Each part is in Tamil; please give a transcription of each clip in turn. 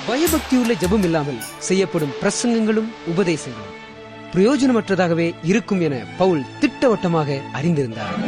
பயபக்தியுள்ள ஜெபம் இல்லாமல் செய்யப்படும் பிரசங்கங்களும் உபதேசங்களும் பிரயோஜனமற்றதாகவே இருக்கும் என பவுல் திட்டவட்டமாக அறிந்திருந்தார்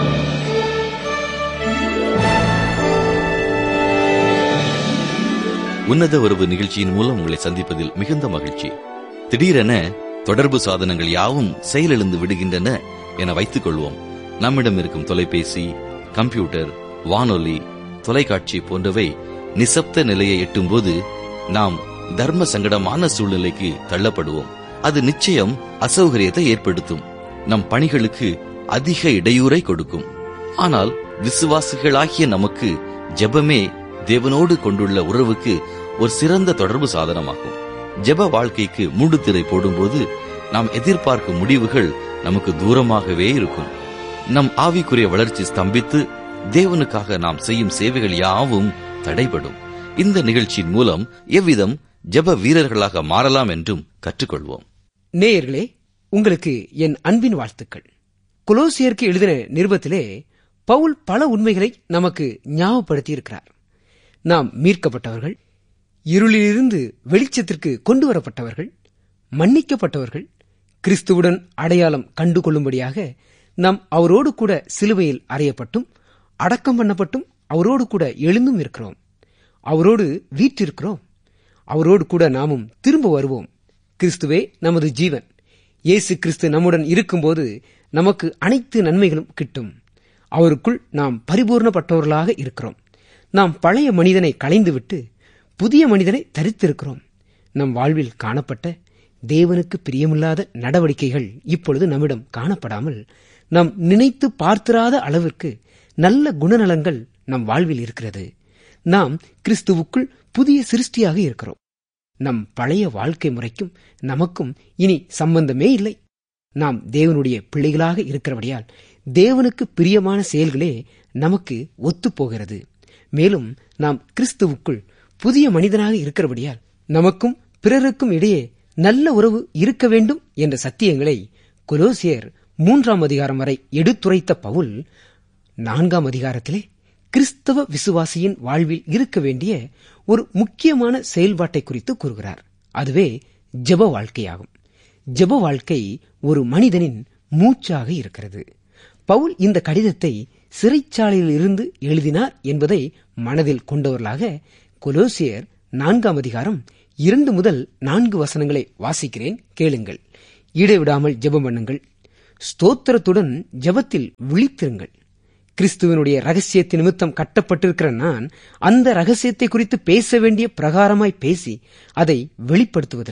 உன்னத உறவு நிகழ்ச்சியின் மூலம் உங்களை சந்திப்பதில் மிகுந்த மகிழ்ச்சி திடீரென தொடர்பு சாதனங்கள் யாவும் செயலிழந்து விடுகின்றன என வைத்துக் கொள்வோம் நம்மிடம் இருக்கும் தொலைபேசி கம்ப்யூட்டர் வானொலி தொலைக்காட்சி போன்றவை நிசப்த நிலையை எட்டும்போது நாம் தர்ம சங்கடமான சூழ்நிலைக்கு தள்ளப்படுவோம் அது நிச்சயம் அசௌகரியத்தை ஏற்படுத்தும் நம் பணிகளுக்கு அதிக இடையூறை கொடுக்கும் ஆனால் விசுவாசிகளாகிய நமக்கு ஜெபமே தேவனோடு கொண்டுள்ள உறவுக்கு ஒரு சிறந்த தொடர்பு சாதனமாகும் ஜெப வாழ்க்கைக்கு மூடுதிரை போடும்போது நாம் எதிர்பார்க்கும் முடிவுகள் நமக்கு தூரமாகவே இருக்கும் நம் ஆவிக்குரிய வளர்ச்சி ஸ்தம்பித்து தேவனுக்காக நாம் செய்யும் சேவைகள் யாவும் தடைபடும் இந்த நிகழ்ச்சியின் மூலம் எவ்விதம் ஜெப வீரர்களாக மாறலாம் என்றும் கற்றுக்கொள்வோம் நேயர்களே உங்களுக்கு என் அன்பின் வாழ்த்துக்கள் குலோசியருக்கு எழுதின நிருபத்திலே பவுல் பல உண்மைகளை நமக்கு ஞாபகப்படுத்தியிருக்கிறார் நாம் மீட்கப்பட்டவர்கள் இருளிலிருந்து வெளிச்சத்திற்கு கொண்டு வரப்பட்டவர்கள் மன்னிக்கப்பட்டவர்கள் கிறிஸ்துவுடன் அடையாளம் கண்டுகொள்ளும்படியாக நாம் அவரோடு கூட சிலுவையில் அறையப்பட்டும் அடக்கம் பண்ணப்பட்டும் அவரோடு கூட எழுந்தும் இருக்கிறோம் அவரோடு வீற்றிருக்கிறோம் அவரோடு கூட நாமும் திரும்ப வருவோம் கிறிஸ்துவே நமது ஜீவன் இயேசு கிறிஸ்து நம்முடன் இருக்கும்போது நமக்கு அனைத்து நன்மைகளும் கிட்டும் அவருக்குள் நாம் பரிபூர்ணப்பட்டவர்களாக இருக்கிறோம் நாம் பழைய மனிதனை களைந்துவிட்டு புதிய மனிதனை தரித்திருக்கிறோம் நம் வாழ்வில் காணப்பட்ட தேவனுக்கு பிரியமில்லாத நடவடிக்கைகள் இப்பொழுது நம்மிடம் காணப்படாமல் நாம் நினைத்து பார்த்திராத அளவிற்கு நல்ல குணநலங்கள் நம் வாழ்வில் இருக்கிறது நாம் கிறிஸ்துவுக்குள் புதிய சிருஷ்டியாக இருக்கிறோம் நம் பழைய வாழ்க்கை முறைக்கும் நமக்கும் இனி சம்பந்தமே இல்லை நாம் தேவனுடைய பிள்ளைகளாக இருக்கிறபடியால் தேவனுக்கு பிரியமான செயல்களே நமக்கு ஒத்துப்போகிறது மேலும் நாம் கிறிஸ்துவுக்குள் புதிய மனிதனாக இருக்கிறபடியால் நமக்கும் பிறருக்கும் இடையே நல்ல உறவு இருக்க வேண்டும் என்ற சத்தியங்களை கொலோசியர் மூன்றாம் அதிகாரம் வரை எடுத்துரைத்த பவுல் நான்காம் அதிகாரத்திலே கிறிஸ்தவ விசுவாசியின் வாழ்வில் இருக்க வேண்டிய ஒரு முக்கியமான செயல்பாட்டை குறித்து கூறுகிறார் அதுவே ஜெப வாழ்க்கையாகும் ஜெப வாழ்க்கை ஒரு மனிதனின் மூச்சாக இருக்கிறது பவுல் இந்த கடிதத்தை சிறைச்சாலையில் இருந்து எழுதினார் என்பதை மனதில் கொண்டவர்களாக கொலோசியர் நான்காம் அதிகாரம் இரண்டு முதல் நான்கு வசனங்களை வாசிக்கிறேன் கேளுங்கள் இடைவிடாமல் ஜெபம் பண்ணுங்கள் ஸ்தோத்திரத்துடன் ஜெபத்தில் விழித்திருங்கள் கிறிஸ்துவனுடைய ரகசியத்தின் நிமித்தம் கட்டப்பட்டிருக்கிற நான் அந்த ரகசியத்தை குறித்து பேச வேண்டிய பிரகாரமாய் பேசி அதை வெளிப்படுத்துவதற்கு